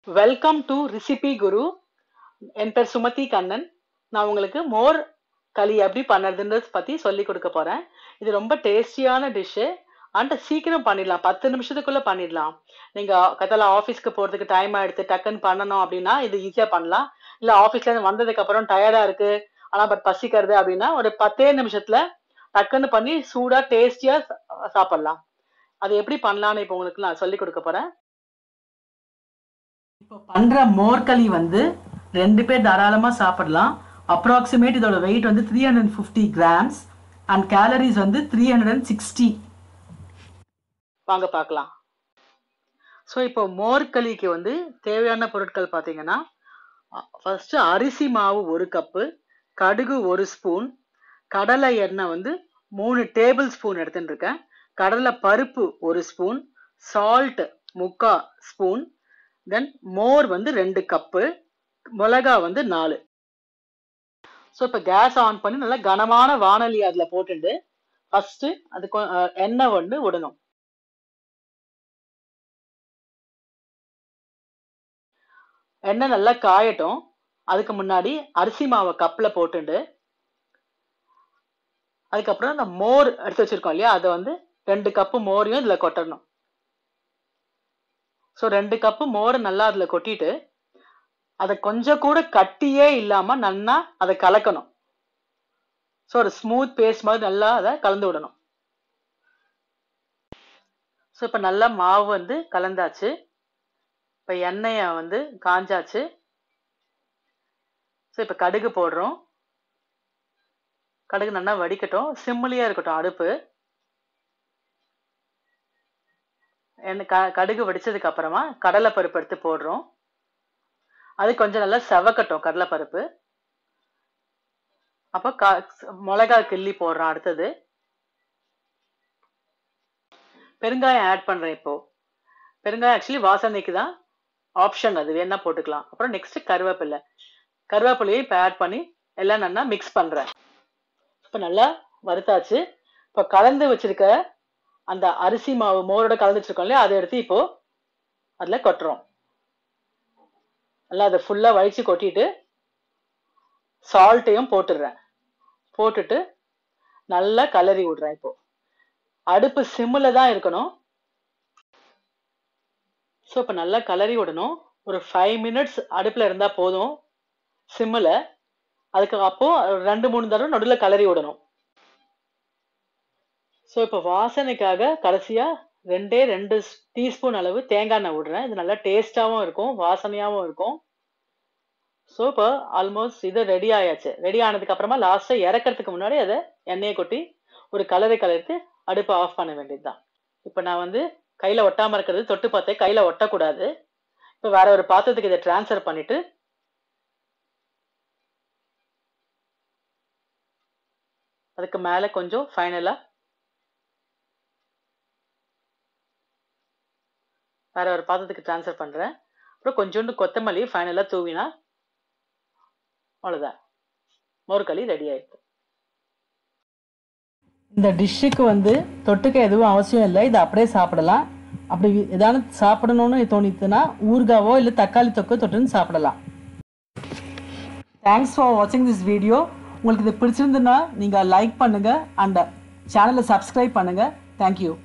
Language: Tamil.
வெல்கம் டு ரெசிபி குரு என் பேர் சுமதி கண்ணன் நான் உங்களுக்கு மோர் களி எப்படி பண்ணுறதுன்றது பற்றி சொல்லி கொடுக்க போகிறேன் இது ரொம்ப டேஸ்டியான டிஷ்ஷு அண்ட் சீக்கிரம் பண்ணிடலாம் பத்து நிமிஷத்துக்குள்ளே பண்ணிடலாம் நீங்கள் கத்தால ஆஃபீஸ்க்கு போகிறதுக்கு டைம் ஆகிடுத்து டக்குன்னு பண்ணணும் அப்படின்னா இது ஈஸியாக பண்ணலாம் இல்லை ஆஃபீஸ்லேருந்து வந்ததுக்கப்புறம் டயர்டாக இருக்குது ஆனால் பட் பசிக்கிறது அப்படின்னா ஒரு பத்தே நிமிஷத்தில் டக்குன்னு பண்ணி சூடாக டேஸ்டியாக சாப்பிட்லாம் அது எப்படி பண்ணலான்னு இப்போ உங்களுக்கு நான் சொல்லி கொடுக்க போகிறேன் இப்போ பண்ற மோர்களி வந்து ரெண்டு பேர் தாராளமா சாப்பிடலாம் அப்ராக்சிமேட் இதோட வெயிட் வந்து three hundred fifty grams and calories வந்து த்ரீ ஹண்ட்ரட் அண்ட் சிக்ஸ்டி வாங்க பார்க்கலாம் ஸோ இப்போ மோர்களிக்கு வந்து தேவையான பொருட்கள் பார்த்தீங்கன்னா ஃபர்ஸ்ட் அரிசி மாவு ஒரு கப்பு கடுகு ஒரு ஸ்பூன் கடலை எண்ணெய் வந்து மூணு டேபிள் ஸ்பூன் எடுத்துட்டு இருக்கேன் கடலை பருப்பு ஒரு ஸ்பூன் சால்ட் முக்கா ஸ்பூன் தென் மோர் வந்து ரெண்டு கப்பு மிளகா வந்து நாலு ஸோ இப்போ கேஸ் ஆன் பண்ணி நல்லா கனமான வானொலி அதில் போட்டுட்டு ஃபர்ஸ்ட் அது கொ- அஹ் எண்ணெய் வந்து விடணும் எண்ணெய் நல்லா காயட்டும் அதுக்கு முன்னாடி அரிசி மாவை கப்பில் போட்டுண்டு அதுக்கப்புறம் அந்த மோர் எடுத்து வச்சிருக்கோம் இல்லையா அதை வந்து ரெண்டு கப்பு மோரையும் இதில் கொட்டணும் ஸோ ரெண்டு கப்பு மோரை நல்லா அதில் கொட்டிட்டு அதை கொஞ்சம் கூட கட்டியே இல்லாமல் நல்லா அதை கலக்கணும் ஸோ ஒரு ஸ்மூத் பேஸ்ட் மாதிரி நல்லா அதை கலந்து விடணும் ஸோ இப்போ நல்லா மாவு வந்து கலந்தாச்சு இப்போ எண்ணெயை வந்து காஞ்சாச்சு ஸோ இப்போ கடுகு போடுறோம் கடுகு நல்லா வடிக்கட்டும் சிம்மிலியாக இருக்கட்டும் அடுப்பு எண்ணெய் க கடுகு வடிச்சதுக்கு அப்புறமா கடலைப்பருப்பு எடுத்து போடுறோம் அது கொஞ்சம் நல்லா செவக்கட்டும் கடலைப்பருப்பு அப்போ க மிளகா கிள்ளி போடுறோம் அடுத்தது பெருங்காயம் ஆட் பண்றேன் இப்போ பெருங்காயம் ஆக்சுவலி வாசனைக்கு தான் ஆப்ஷன் அது வேணா போட்டுக்கலாம் அப்புறம் நெக்ஸ்ட் கருவேப்பிலை கருவேப்பிலையும் இப்போ ஆட் பண்ணி எல்லாம் நல்லா மிக்ஸ் பண்றேன் இப்போ நல்லா வறுத்தாச்சு இப்போ கலந்து வச்சிருக்க அந்த அரிசி மாவு மோரோட கலந்து வச்சிருக்கோம் இல்லையா அதை எடுத்து இப்போ அதில் கொட்டுறோம் நல்லா அதை ஃபுல்லாக வழிச்சு கொட்டிட்டு சால்ட்டையும் போட்டுடுறேன் போட்டுட்டு நல்லா கலரி விடுறேன் இப்போ அடுப்பு சிம்மில் தான் இருக்கணும் ஸோ இப்போ நல்லா கலரி விடணும் ஒரு ஃபைவ் மினிட்ஸ் அடுப்பில் இருந்தால் போதும் சிம்மில் அதுக்கு அப்போ ரெண்டு மூணு தடவை நடுவில் கலரி விடணும் ஸோ இப்போ வாசனைக்காக கடைசியாக ரெண்டே ரெண்டு டீஸ்பூன் அளவு தேங்காய் எண்ணெய் விடுறேன் இது நல்லா டேஸ்டாகவும் இருக்கும் வாசனையாகவும் இருக்கும் ஸோ இப்போ ஆல்மோஸ்ட் இது ரெடி ஆயாச்சு ரெடி ஆனதுக்கு அப்புறமா லாஸ்ட்டாக இறக்கறதுக்கு முன்னாடி அதை எண்ணெயை கொட்டி ஒரு கலரை கலர்த்து அடுப்பை ஆஃப் பண்ண வேண்டியதுதான் இப்போ நான் வந்து கையில் ஒட்டாமல் இருக்கிறது தொட்டு பார்த்தேன் கையில் ஒட்டக்கூடாது இப்போ வேற ஒரு பாத்திரத்துக்கு இதை ட்ரான்ஸ்ஃபர் பண்ணிட்டு அதுக்கு மேலே கொஞ்சம் ஃபைனலாக வேற ஒரு பாத்திரத்துக்கு ட்ரான்ஸ்ஃபர் பண்ணுறேன் அப்புறம் கொஞ்சோண்டு கொத்தமல்லி ஃபைனலாக தூவினா அவ்வளோதான் மோர்களி ரெடி ஆயிடுது இந்த டிஷ்ஷுக்கு வந்து தொட்டுக்க எதுவும் அவசியம் இல்லை இதை அப்படியே சாப்பிடலாம் அப்படி ஏதாவது சாப்பிடணும்னு தோணித்துன்னா ஊறுகாவோ இல்லை தக்காளி தொக்கோ தொட்டுன்னு சாப்பிடலாம் தேங்க்ஸ் ஃபார் வாட்சிங் திஸ் வீடியோ உங்களுக்கு இது பிடிச்சிருந்துன்னா நீங்கள் லைக் பண்ணுங்கள் அண்ட் சேனலை சப்ஸ்கிரைப் பண்ணுங்கள் தேங்க்யூ